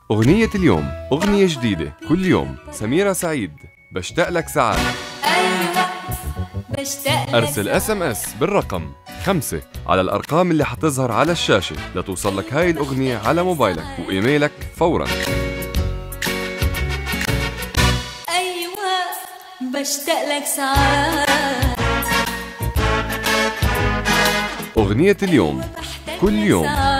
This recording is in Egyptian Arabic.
أغنية اليوم أغنية جديدة كل يوم سميرة سعيد بشتاق لك ساعات أيوة بشتاق لك أرسل اس ام اس بالرقم خمسة على الأرقام اللي حتظهر على الشاشة لتوصل لك هاي الأغنية على موبايلك وإيميلك فوراً أيوة بشتاق لك ساعات أغنية اليوم كل يوم